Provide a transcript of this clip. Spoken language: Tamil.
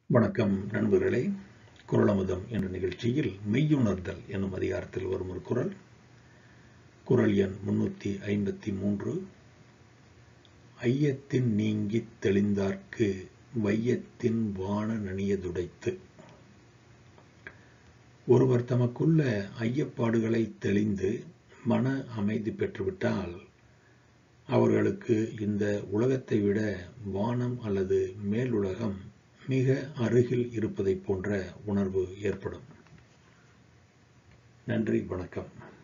வணக்கம் நண்பர்களே குரலமுதம் என்ற நிகழ்ச்சியில் மெய்யுணர்தல் என்னும் அதிகாரத்தில் வரும் ஒரு குரல் குரல் எண் முன்னூத்தி ஐம்பத்தி மூன்று ஐயத்தின் நீங்கித் தெளிந்தார்க்கு வையத்தின் வான நனியதுடைத்து ஒருவர் தமக்குள்ள ஐயப்பாடுகளை தெளிந்து மன அமைதி பெற்றுவிட்டால் அவர்களுக்கு இந்த உலகத்தை விட வானம் அல்லது மேலுலகம் மிக அருகில் இருப்பதைப் போன்ற உணர்வு ஏற்படும் நன்றி வணக்கம்